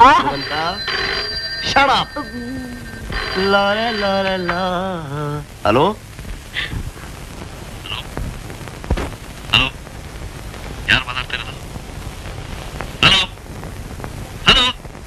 ಅಂತ ಶಡ hello hello ಯಾರು ಮಾತಾಡ್ತಿರೋದು ಹಲೋ ಹಲೋ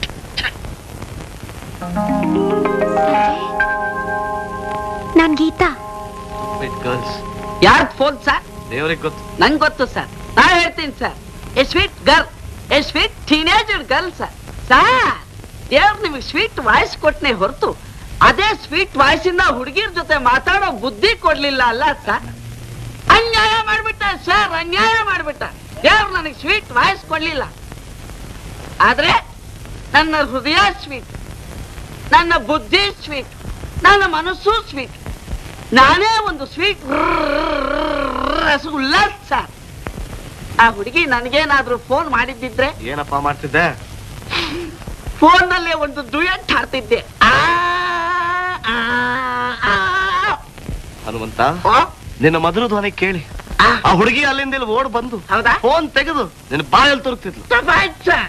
ನಾನ್ ಗೀತಾ ಗರ್ಲ್ಸ್ ಯಾರ್ ಫೋನ್ ಸರ್ ದೇವ್ರಿಗೆ ಗೊತ್ತು ನಂಗೆ ಗೊತ್ತು ಸರ್ ನಾ ಹೇಳ್ತೀನಿ sir a sweet girl a sweet teenager girl sir sir ದೇವ್ರು ನಿಮಗೆ ಸ್ವೀಟ್ ವಾಯ್ಸ್ ಕೊಟ್ನೆ ಹೊರತು ಅದೇ ಸ್ವೀಟ್ ವಾಯ್ಸ್ ಇಂದ ಹುಡುಗಿರ್ ಜೊತೆ ಮಾತಾಡೋ ಬುದ್ಧಿ ಕೊಡ್ಲಿಲ್ಲ ಅಲ್ಲ ಸರ್ ಅನ್ಯಾಯ ಮಾಡ್ಬಿಟ್ಟ ಸರ್ ಅನ್ಯಾಯ ಮಾಡ್ಬಿಟ್ಟ ದೇವ್ರು ನನಗೆ ಸ್ವೀಟ್ ವಾಯ್ಸ್ ಕೊಡ್ಲಿಲ್ಲ ಆದ್ರೆ ನನ್ನ ಹೃದಯ ಸ್ವೀಟ್ ನನ್ನ ಬುದ್ಧಿ ಸ್ವೀಟ್ ನನ್ನ ಮನಸ್ಸು ಸ್ವೀಟ್ ನಾನೇ ಒಂದು ಸ್ವೀಟ್ ರಸಗುಲ್ಲ ಸರ್ ಆ ಹುಡುಗಿ ನನಗೇನಾದ್ರೂ ಫೋನ್ ಮಾಡಿದ್ದಿದ್ರೆ ಏನಪ್ಪ ಮಾಡ್ತಿದ್ದೆ ಫೋನ್ ನಲ್ಲೇ ಒಂದು ಡುಯೆಟ್ ಹಾಡ್ತಿದ್ದೆ ಆ, ಆ, ಆ. ಹನುಮಂತ ಓ, ನಿನ್ನ ಮಧುರ ಧ್ವನಿ ಕೇಳಿ ಆ, ಆ ಹುಡುಗಿ ಅಲ್ಲಿಂದ ಇಲ್ಲಿ ಓಡ್ ಬಂದು ಹೌದಾ ಫೋನ್ ತೆಗೆದು ನಿನ್ನ ಬಾಯಲ್ಲಿ ತುರುಕ್ತಿದ್ಲು ತಪ್ಪಾಯ್ತು ಸರ್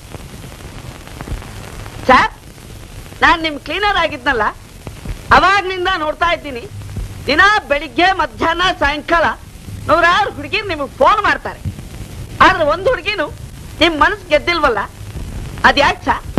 ಸರ್ ನಾನ್ ನಿಮ್ ಕ್ಲೀನರ್ ಆಗಿದ್ನಲ್ಲ ಅವಾಗ್ನಿಂದ ನೋಡ್ತಾ ಇದ್ದೀನಿ ದಿನ ಬೆಳಿಗ್ಗೆ ಮಧ್ಯಾಹ್ನ ಸಾಯಂಕಾಲ ನೂರಾರು ಹುಡುಗಿ ನಿಮಗೆ ಫೋನ್ ಮಾಡ್ತಾರೆ ಆದ್ರೆ ಒಂದು ಹುಡುಗಿನು ನಿಮ್ ಮನಸ್ ಗೆದ್ದಿಲ್ವಲ್ಲ ಅದ್ಯಾಕ್ ಸರ್